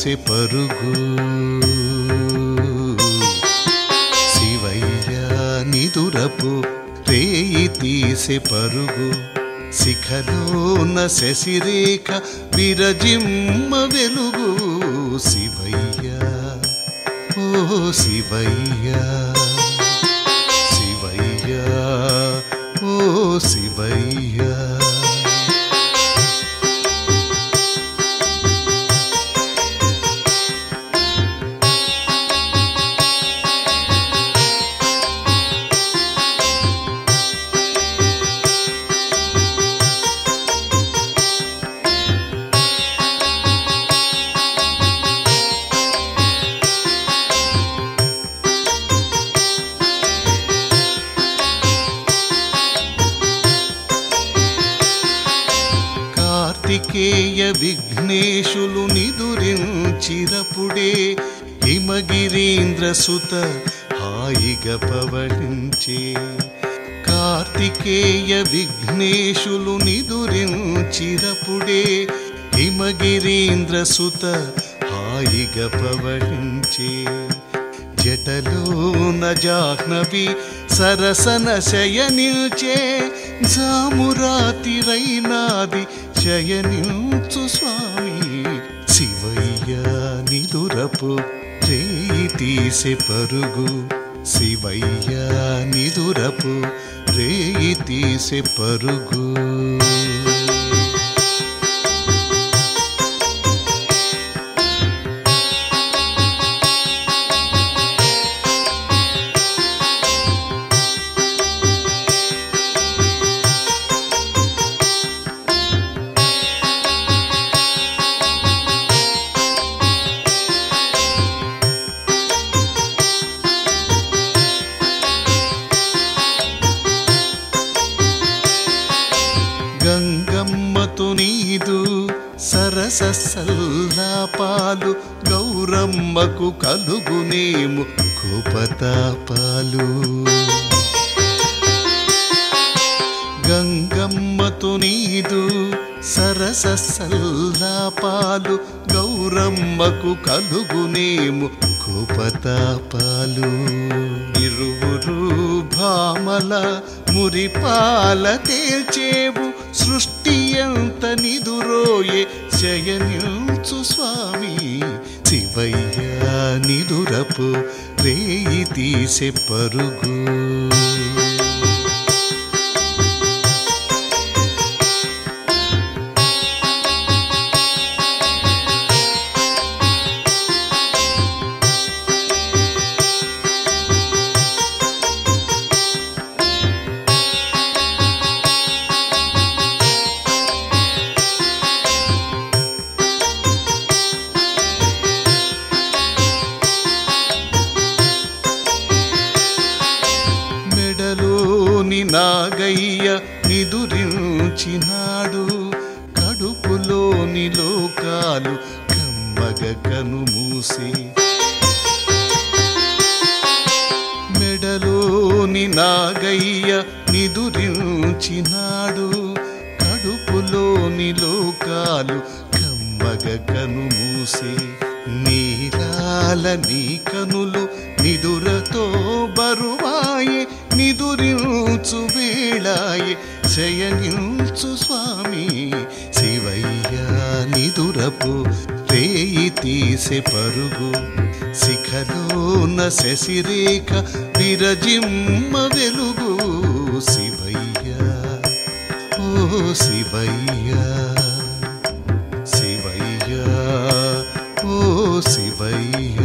తీసే పరుగు శివయ్య నిదురపు రేయి తీసే పరుగు శిఖలోన శశిరేఖ విరజిమ్మ వెలుగు శివయ్య ఓ శివయ్య శివయ్య ఓ శివయ్య కార్తికేయ విఘ్నేశులు నిదురించిరపుడే హిమగిరీంద్ర సుత హాయిగా పవళించే కార్తికేయ విఘ్నేశులు నిదురించిరపుడే హిమగిరీంద్ర సుత హాయిగా పవళించే జటలోన జాహ్నవి సరసన శయనిల్చే జామురాతిరైనాది శయనిల్చు స్వామి శివయ్య నిదురపు రేయి తీసే పరుగు శివయ్య నిదురపు రేయి తీసే పరుగు గంగమ్మతు నీదు సరస సల్లాపాలు గౌరమ్మకు కలుగునేము కోపతాపాలు గంగమ్మతు నీదు సరస సల్లాపాలు గౌరమ్మకు కలుగునేము కోపతాపాలు ఇరువురు భామల మురిపాల తేల్చేవు సృష్టి ఎంత నిదురోయే శయనిల్చు స్వామి శివయ్య నిదురపు రేయి తీసే పరుగు మెడలోని నాగయ్య నిదురించినాడు కడుపులోని లోకాలు కమ్మగ కనుమూసి మెడలోని నాగయ్య నిదురించినాడు కడుపులోని లోకాలు కమ్మగ కనుమూసి నీలాల నీ కనులు నిదురతో బరువాయే నిదురించు వేళాయే శయనించు స్వామి శివయ్య నిదురపు రేయి తీసే పరుగు శిఖలోన శశిరేఖ విరజిమ్మ వెలుగు శివయ్య ఓ శివయ్య శివయ్య ఓ శివయ్య